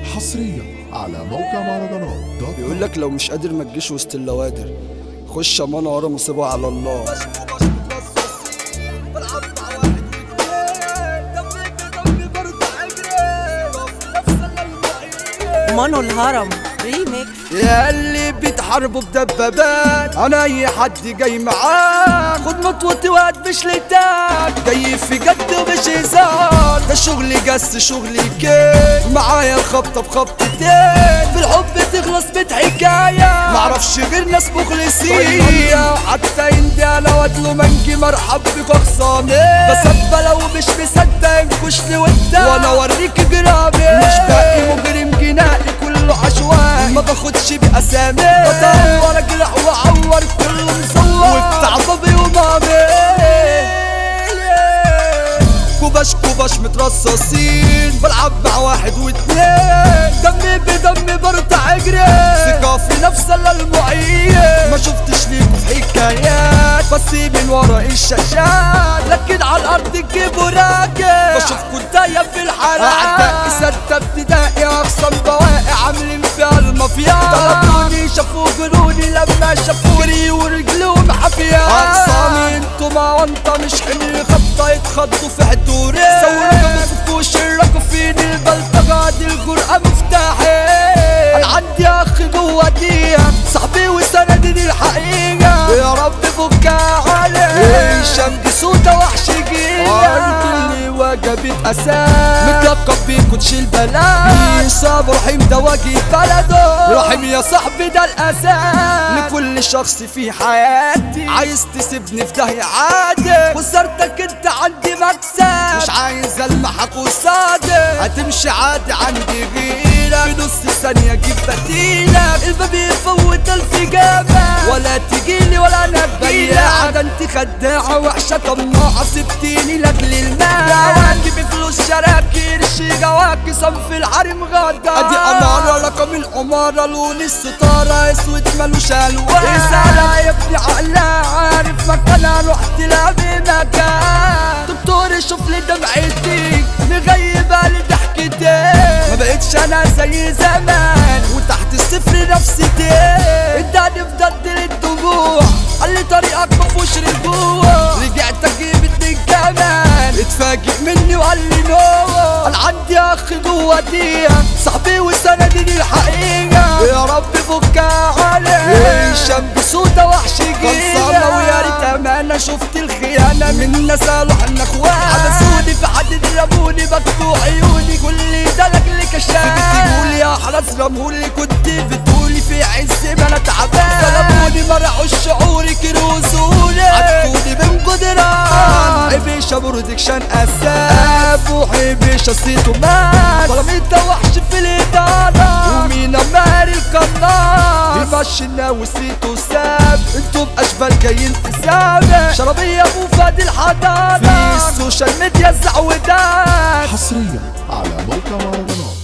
حصريا على موقع مهرجانات دوت بيقول لك لو مش قادر ما تجيش وسط اللوادر خش امانه ورا مصيبه على الله مانو الهرم ريميكس يا اللي بيتحاربوا بدبابات انا اي حد جاي معاك خد مطوتي وقت مش لتاك جاي في جد ومش هزار ده شغلي جس شغلي كيك معايا الخبطه بخبطتين في الحب تخلص بيت حكايه معرفش غير ناس مخلصين حتى يندي انا وادلو منجي مرحب بك خصامي بس أبا لو مش مصدق انكشني وانت وانا اوريك جرامي مش باقي مجرم جنائي كله عشوائي ما باخدش باسامي بدور اجرح واعور كله مصور وبتاع بابي ومامي كوباش كوباش مترصصين بلعب مع واحد واتنين دمي بدمي برطع اجري ثقة في نفسي الا المعين ما شفتش ليكوا في حكايات بس من ورا الشاشات لكن على الارض تجيبوا راجل بشوفكوا داية في الحالات اعدائي ستة ابتدائي اخصم بواقي عاملين فيها المافيا طلبوني شافوا جروني لما شافوني ورجلهم حافية اقسامي انتوا ما انت مش حمل خبطة يتخضوا في حدوري سوركوا مسكوا شركوا فيني البلطجة دي الجرأة مفتاحي انا عندي اخ جوا دي صاحبي وسندي دي الحقيقة يا رب فكها عليه هشام دي سودا وحش جية اللي وجبت اساس متلقب بكوتش البلد صاب رحيم ده واجي بلده رحيم يا صاحبي ده الاساس لكل شخص في حياتي عايز تسيبني في داهية عادي وصرتك انت عندي مكسب مش عايز المحك قصادي هتمشي عادي عندي غيرك في نص ثانية اجيب بديلك الباب يفوت الفجابة ولا تجيلي ولا انا بياعة ده انت خداعة وحشة طماعة سبتيني لاجل المال دعواكي بفلوس شراكي رشي جواكي صنف الحريم غدا ادي امارة رقم العمارة لون الستارة اسود ملوش الوان اسألها يا ابني عقلها عارف مكانها رحت لها مكان دكتور شوف لي دمعتي مغيبة لي ضحكتي ما بقتش انا زي زمان وتحت الصفر نفسيتي اداني بجد للدموع قال لي طريقك مفهوش رجوع رجعت اجيب اتنين كمان اتفاجئ مني وقال لي نو انا عندي اخ جوا دي صاحبي وسندي دي الحقيقة يا رب فكها عليه هشام بسودة وحش جينا ويا ريت امانة شفت الخيانة من ناس قالوا احنا اخوات حبسوني في حد ضربوني بكتوا عيوني كل ده لاجل كشاف بتقولي يا حرس رمهولي كنت بتقولي في عز ما انا تعبان ضربوني مرعوا شعوري كروزوني عدتوني من جدران حبيشة برودكشن اساس وحبيشة صيته مات ضربت وحش في الادارة ومين ماري القناص يمشينا وسيته ساب انتوا باشبال جايين تسابق شربية ابو فادي الحضارة في السوشيال ميديا الزعودات حصريا على موقع مهرجانات